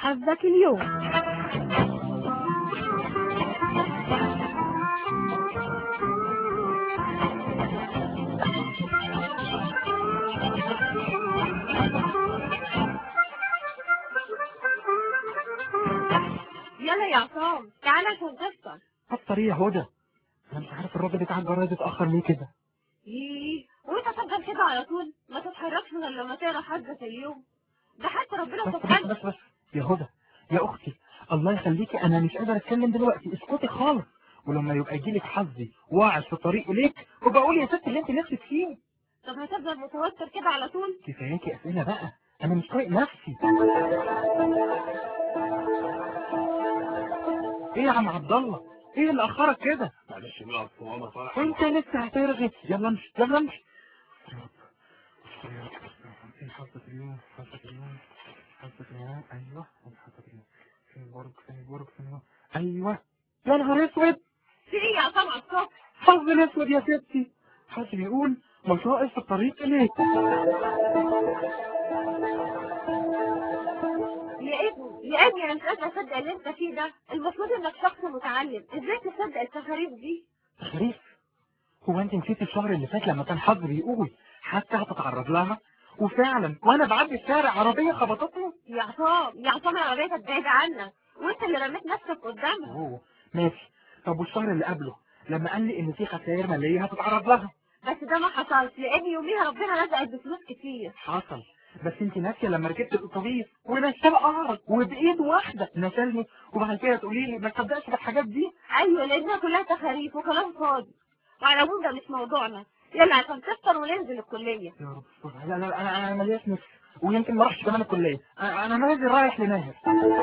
حظك اليوم يلا يا عصام تعالى عشان تفطر افطر ايه يا هدى انا مش عارف الراجل بتاع الجرايد اتاخر ليه كده ايه وانت تفضل كده على طول ما تتحركش غير لما تقرا حظك اليوم ده حتى ربنا بس بس سبحانه بس بس يا هدى يا اختي الله يخليكي انا مش قادر اتكلم دلوقتي اسكتي خالص ولما يبقى يجيلك حظي واعد في الطريق اليك وبقول يا ست اللي انت نفسك فيه طب هتفضل متوتر كده على طول كفاياكي اسئله بقى انا مش طايق نفسي ايه يا عم عبد الله ايه اللي اخرك كده معلش بقى أصل ماما فرح وانت لسه هترغي يلا امشي يلا امشي ايه حظك اليوم حظك اليوم حظك اليوم ايوه حظك اليوم فين البرج فين البرج فين البرج ايوه يا نهار اسود في ايه يا عصام على الصبح حظ الاسود يا ستي حظ بيقول مشروع في الطريق اليك يا ابني يا ابني انا مش قادره اصدق اللي انت فيه ده المفروض انك شخص متعلم ازاي تصدق التخاريف دي خريف هو انت نسيت الشهر اللي فات لما كان حظ بيقول حتى هتتعرض لها وفعلا وانا بعدي الشارع عربيه خبطتني يا عصام يا عصام العربيه كانت بعيده عنك وانت اللي رميت نفسك قدامها اوه ماشي طب والشهر اللي قبله لما قال لي ان في خسائر ماليه هتتعرض لها بس ده ما حصلش لان يوميها ربنا رزقك بفلوس كتير حصل بس انت ناسيه لما ركبت الاتوبيس ونشال اعرض وبايد واحده نشلني وبعد كده تقولي لي ما تصدقش في الحاجات دي ايوه لانها كلها تخاريف وكلام فاضي وعلى العموم ده مش موضوعنا يلا عشان تفطر وننزل الكليه يا رب استر. لا لا لا، انا انا ملياش نفس ويمكن ما اروحش كمان الكليه انا انا نازل رايح لماهر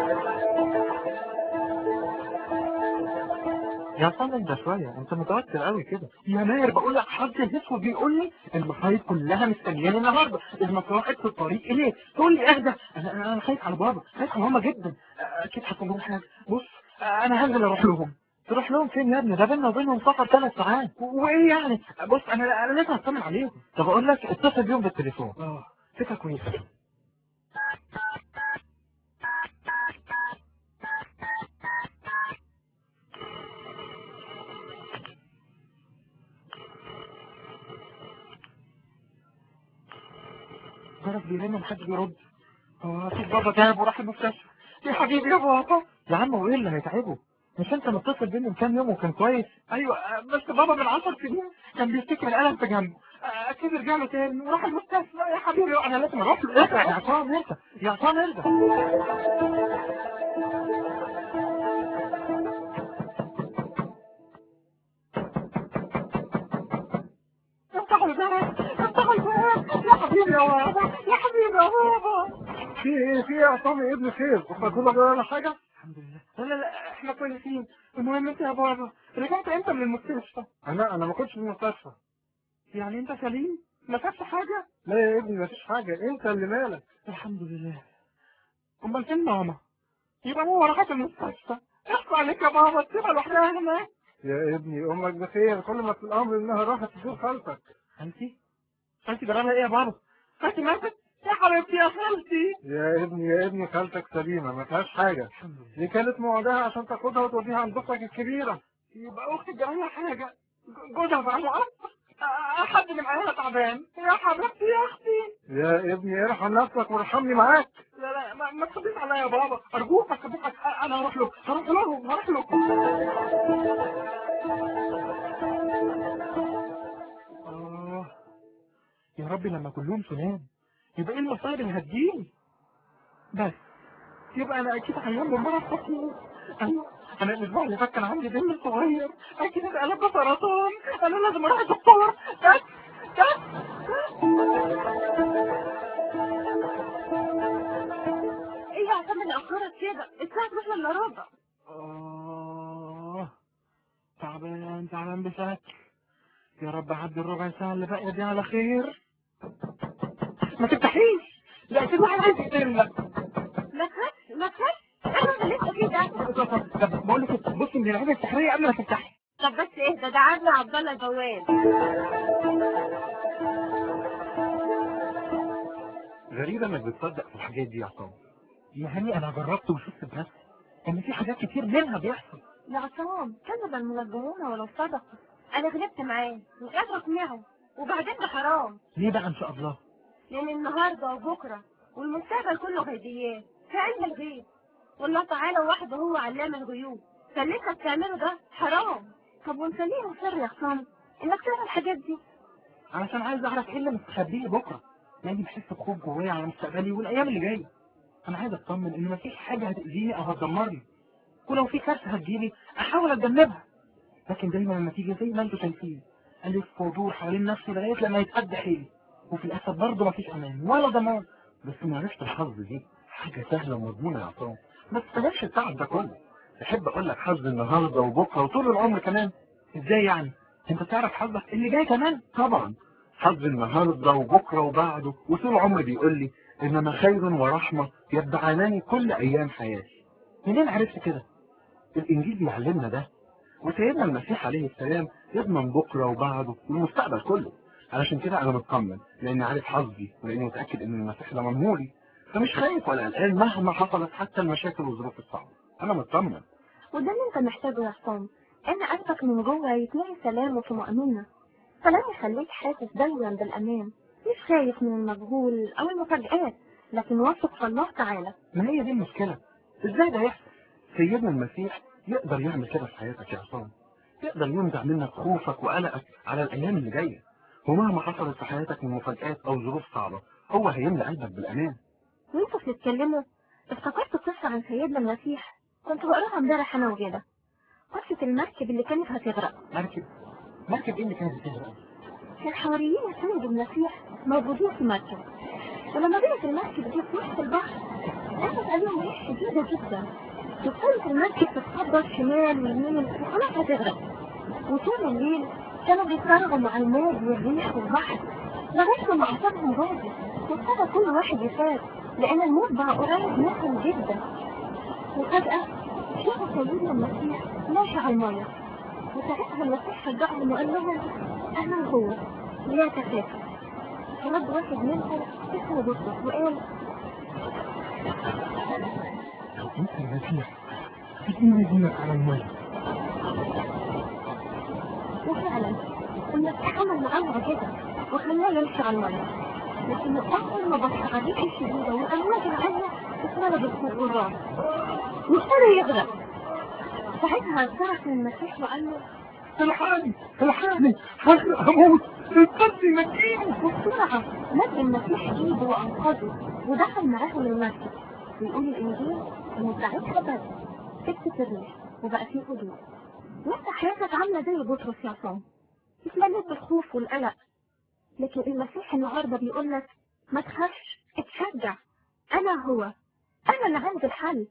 يا صنم ده شوية انت متوتر قوي كده يا ماهر بقول لك حظ الاسود بيقول لي المصايب كلها مستنياني النهارده المصايب في الطريق اليك تقول لي اهدى انا انا أنا خايف على بابا خايف على ماما جدا اكيد حصل لهم حاجه بص انا هنزل اروح لهم تروح لهم فين يا ابني ده بينا وبينهم سفر ثلاث ساعات و- وايه يعني بص انا انا لازم اطمن عليهم طب اقول لك اتصل بيهم بالتليفون اه فكره كويسه جرس بيرن محدش بيرد اه اكيد بابا تعب وراح المستشفى يا حبيبي يا بابا يا عم وايه اللي هيتعبه مش انت متصل بيه من كام يوم وكان كويس ايوه آه، بس بابا من 10 سنين كان بيفتكر الالم في جنبه آه، اكيد رجع له تاني وراح المستشفى يا حبيبي انا لازم اروح له ارجع يا عصام ارجع يا عصام ارجع افتحوا الباب افتحوا الباب يا حبيبي يا بابا يا حبيبي يا بابا في ايه في ايه يا عصام يا ابن خير وفاكر لك ولا حاجه الحمد لله لا لا لا احنا كويسين المهم انت يا بابا رجعت امتى من المستشفى انا انا ما كنتش في المستشفى يعني انت سليم ما فيكش حاجه لا يا ابني مفيش حاجه انت اللي مالك الحمد لله امال فين ماما يبقى ماما راحت المستشفى احكوا عليك يا بابا تسيبها لوحدها هناك يا ابني امك بخير كل ما في الامر انها راحت تزور خالتك خالتي خالتي جرالها ايه يا بابا خالتي ماتت يا حبيبتي يا خالتي يا ابني يا ابني خالتك سليمه ما فيهاش حاجه الحمد لله دي كانت موعدها عشان تاخدها وتوديها عند اختك الكبيره يبقى اختي جرالها حاجه جوزها بقى مؤثر آه، حد اللي معاها تعبان يا حبيبتي يا اختي يا ابني ارحم نفسك وارحمني معاك لا لا ما, ما تخبيش عليا يا بابا ارجوك ما تخبيش عليا. انا هروح له هروح لهم هروح له آه يا ربي لما كلهم سلام يبقى ايه المصايب اللي هتجيلي بس يبقى انا اكيد عيان بمرض خطير ايوه انا الاسبوع اللي فات كان عندي دم صغير اكيد اتقلب بسرطان انا لازم اروح الدكتور بس بس ايه يا عصام اللي اخرك كده الساعه 12 الا ربع آه تعبان تعبان بشكل يا رب عدي الربع ساعة اللي باقية دي على خير ما تفتحيش لا أكيد واحد عايز يقتلنا ما تخافش ما تخافش انا اللي لسه فيه ده طب بقول لك بصي من العيادة السحرية قبل ما تفتحي طب بس اهدى ده عم عبد الله البواب غريبة انك بتصدق في الحاجات دي يا عصام يا هاني انا جربت وشفت بنفسي ان في حاجات كتير منها بيحصل يا عصام كذب المنجمون ولو صدقوا انا غلبت معاه مش قادره اقنعه وبعدين ده حرام ليه بقى ان شاء الله لان النهارده وبكره والمستقبل كله غيبيات في علم الغيب والله تعالى وحده هو علام الغيوب فاللي انت بتعمله ده حرام طب ونخليه سر يا عصام انك تعمل الحاجات دي علشان عايز اعرف ايه اللي مستخبيه بكره لاني بحس بخوف جوايا على مستقبلي والايام اللي جايه انا عايز اطمن ان مفيش حاجه هتاذيني او هتدمرني ولو في كارثه هتجيلي احاول اتجنبها لكن دايما النتيجه زي ما انتم شايفين الف وادور حوالين نفسي لغايه لما يتقد حيلي وفي الاخر برضه مفيش امان ولا ضمان بس معرفة الحظ دي حاجة سهلة ومضمونة يا عصام ما تستاهلش التعب ده كله تحب اقول لك حظ النهارده وبكره وطول العمر كمان ازاي يعني انت تعرف حظك اللي جاي كمان طبعا حظ النهارده وبكره وبعده وطول عمري بيقول لي انما خير ورحمه يتبعانني كل ايام حياتي منين عرفت كده الانجيل بيعلمنا ده وسيدنا المسيح عليه السلام يضمن بكره وبعده والمستقبل كله علشان كده انا مطمن لاني عارف حظي ولاني متاكد ان المسيح ده ممهولي فمش خايف ولا قلقان مهما حصلت حتى المشاكل والظروف الصعبه انا مطمن وده اللي انت محتاجه يا عصام ان قلبك من جوه يتملي سلام وطمأنينة سلام يخليك حاسس دايما بالامان مش خايف من المجهول او المفاجآت لكن واثق في الله تعالى ما هي دي المشكله ازاي ده يحصل سيدنا المسيح يقدر يعمل كده في حياتك يا عصام يقدر ينزع منك خوفك وقلقك على الايام اللي جايه ومهما حصلت في حياتك من مفاجآت او ظروف صعبه هو هيملى قلبك بالامان وانتوا بتتكلموا افتكرت قصة عن سيدنا المسيح كنت بقراها امبارح انا وجدة قصة المركب اللي كانت هتغرق مركب مركب ايه اللي كانت بتغرق الحواريين سند المسيح موجودين في مركب ولما جت المركب دي في وسط البحر نزلت عليهم ريح شديدة جدا وكانت المركب تتخبط شمال ويمين وخلاص هتغرق وطول الليل كانوا بيتصارعوا مع الموج والريح والبحر لغاية ما أعصابهم باظت وابتدى كل واحد يخاف لأن الموت بقى قريب منهم جدا وفجأة شافوا سيدنا المسيح ماشي على المية وساعتها المسيح شجعهم وقال لهم أنا هو لا تخافوا فرد واحد منهم اسمه بطرس وقال لو انت المسيح تجيني دينك على الميه وفعلا المسيح عمل معاه معجزة وخلاه يمشي على المية لكن أول ما بص على الريح الشديدة والأمواج العالية اتملى فوق الراس وابتدى يغرق ساعتها صرخ المسيح وقال له الحقني الحقني هغرق هموت القدس نجيني بسرعة مد المسيح ايده وانقذه ودخل معاهم المسجد ويقول الانجيل ان ساعتها بس سكتت الريح وبقى فيه هدوء وانت حياتك عاملة زي بطرس يا عصام اتمليت بالخوف والقلق لكن المسيح النهارده بيقول لك ما تخافش اتشجع انا هو انا اللي عندي الحل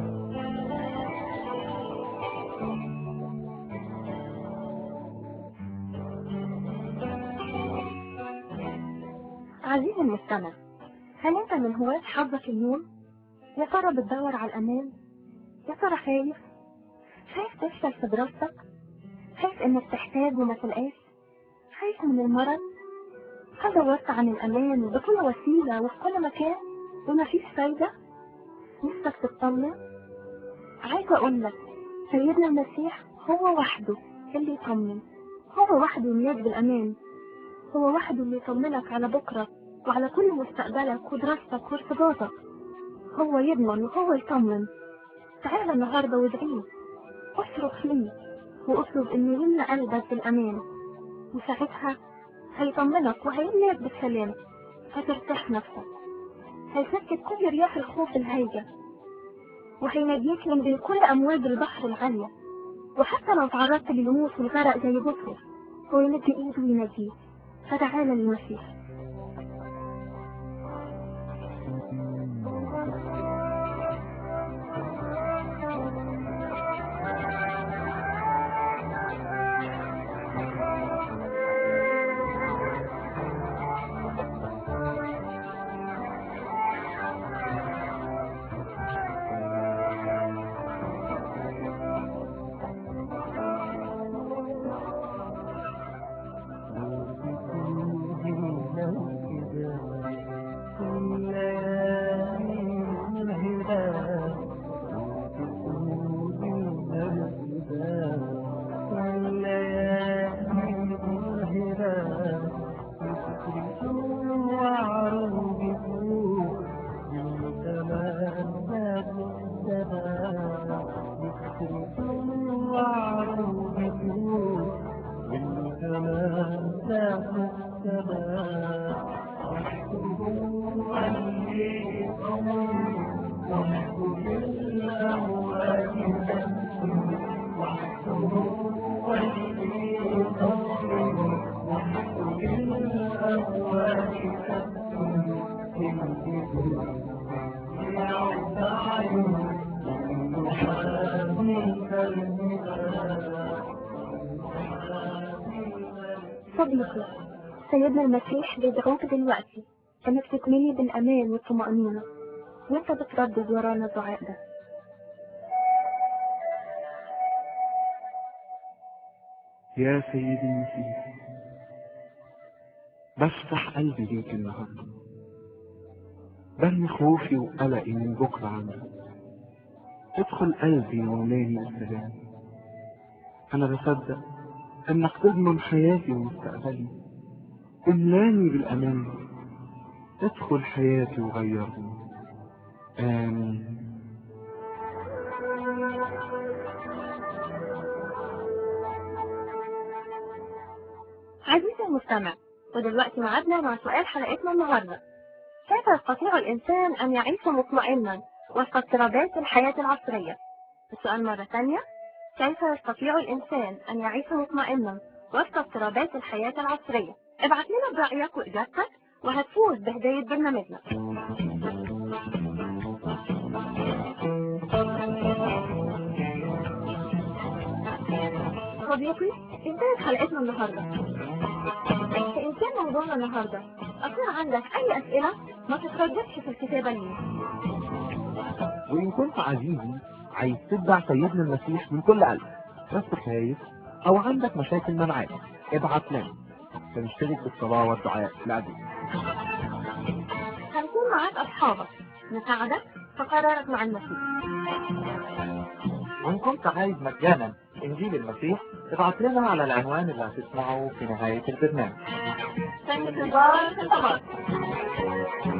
عزيزي المستمع هل انت من هواة حظك اليوم يا ترى بتدور على الامان يا ترى خايف خايف تفشل في دراستك خايف انك تحتاج وما تلقاش خايف من المرض هل دورت عن الامان بكل وسيله وفي كل مكان ومفيش فايده نفسك تطمن عايزه اقول لك سيدنا المسيح هو وحده اللي يطمن هو وحده يملاك بالامان هو وحده اللي يطمنك على بكرة وعلى كل مستقبلك ودراستك وارتباطك هو يضمن وهو يطمن تعال النهاردة وادعيه اصرخ ليه واطلب انه يملى قلبك بالامان وساعتها هيطمنك وهيملاك بالسلام هترتاح نفسك هيسكت كل رياح الخوف الهايجة وهينجيك من بين كل امواج البحر العالية وحتى لو تعرضت للموت والغرق زي بطرس هو يمد ايده وينجيك فتعالى للمسيح صديقي سيدنا المسيح بيدعوك دلوقتي انك تكملي بالامان والطمأنينة وانت بتردد ورانا الدعاء ده يا سيدي المسيح بفتح قلبي ليك النهارده برمي خوفي وقلقي من بكرة عنك ادخل قلبي وملاني بالسلام أنا بصدق إنك تضمن حياتي ومستقبلي املاني بالأمان ادخل حياتي وغيرني آمين عزيزي المستمع ودلوقتي معادنا مع سؤال حلقتنا النهاردة كيف يستطيع الإنسان أن يعيش مطمئنا وسط اضطرابات الحياة العصرية؟ السؤال مرة ثانية كيف يستطيع الإنسان أن يعيش مطمئنا وسط اضطرابات الحياة العصرية؟ ابعت لنا برأيك وإجابتك وهتفوز بهدية برنامجنا صديقي انتهت حلقتنا النهاردة إن كان موضوعنا النهاردة أكون عندك أي أسئلة ما تترددش في الكتابة لي وإن كنت عزيزي عايز تتبع سيدنا المسيح من كل قلب بس خايف أو عندك مشاكل معاه ابعت لنا فنشترك بالصلاة والدعاء لأبي هنكون معاك أصحابك نساعدك في قرارك مع المسيح وإن كنت عايز مجانا إنجيل المسيح ابعت لنا على العنوان اللي هتسمعه في نهاية البرنامج في انتظار اتصالات